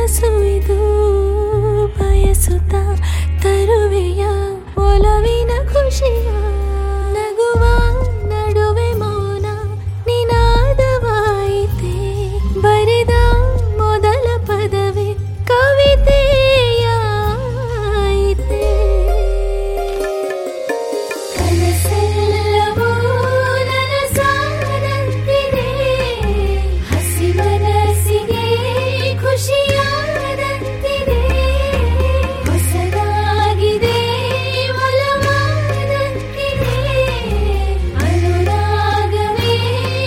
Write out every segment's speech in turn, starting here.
ಕನಸು ಇದು ಬಯಸುತ್ತ ತರುವೆಯ ಒಲವಿನ ಖುಷಿಯ ನಗುವ ನಡುವೆ ಮೌನ ನಿನಾದವಾಯಿತೆ ಬರೆದ ಮೊದಲ ಪದವೇ ಕವಿತೆಯಾಯಿತೆ ಕನಸೆಲ್ಲವೂ ನನಸಾದಂತಿದೆ ಹಸಿ ಮನಸ್ಸಿಗೆ ಖುಷಿಯಾದಂತಿದೆ ಹೊಸದಾಗಿದೆ ಒಲವಾದಂತಿದೆ ಅನುರಾಗವೇ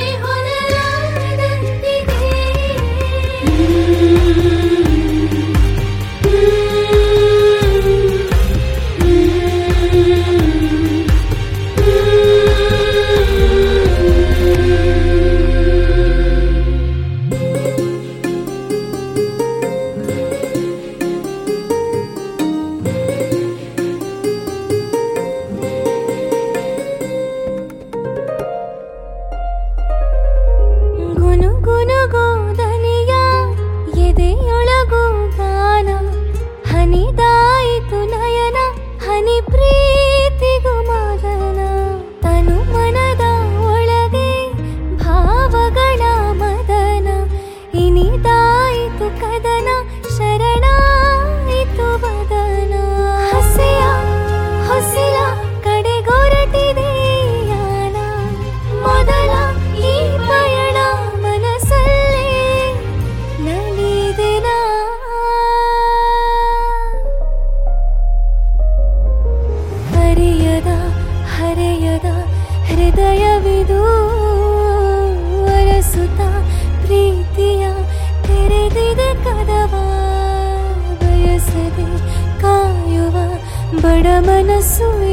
ಹೊನಲಾದಂತಿದೆ ಗುನು ಗುನುಗೋದನಿಯ ಎದೆಯೊಳಗು ಗಾನ ಹನಿದಾಯಿತು ನಯನ ಹನಿ ಪ್ರೀತಿಗು ಮಗನ ತನು ಮನದ ಒಳಗೆ ಭಾವಗಳ ಮದನ ಇನಿದಾಯಿತು ಕದನ ಶರಣಾಯಿತು ವದನ ಹಸೆಯ ಹೊಸಿಲ ಕಡೆಗೊರಟಿದೆ ಯಾನ ಮೊದಲ ಈ ಪಯಣ ಮನಸ್ಸಲ್ಲೇ ನಲಿದಿನ ಹರಿಯದ ಹರೆಯದ ಹೃದಯವಿದು ಅರಸುತ್ತ ಪ್ರೀತಿಯ ತೆರೆದಿದ ಕದವ ಬಯಸದೆ ಕಾಯುವ ಬಡ ಮನಸ್ಸು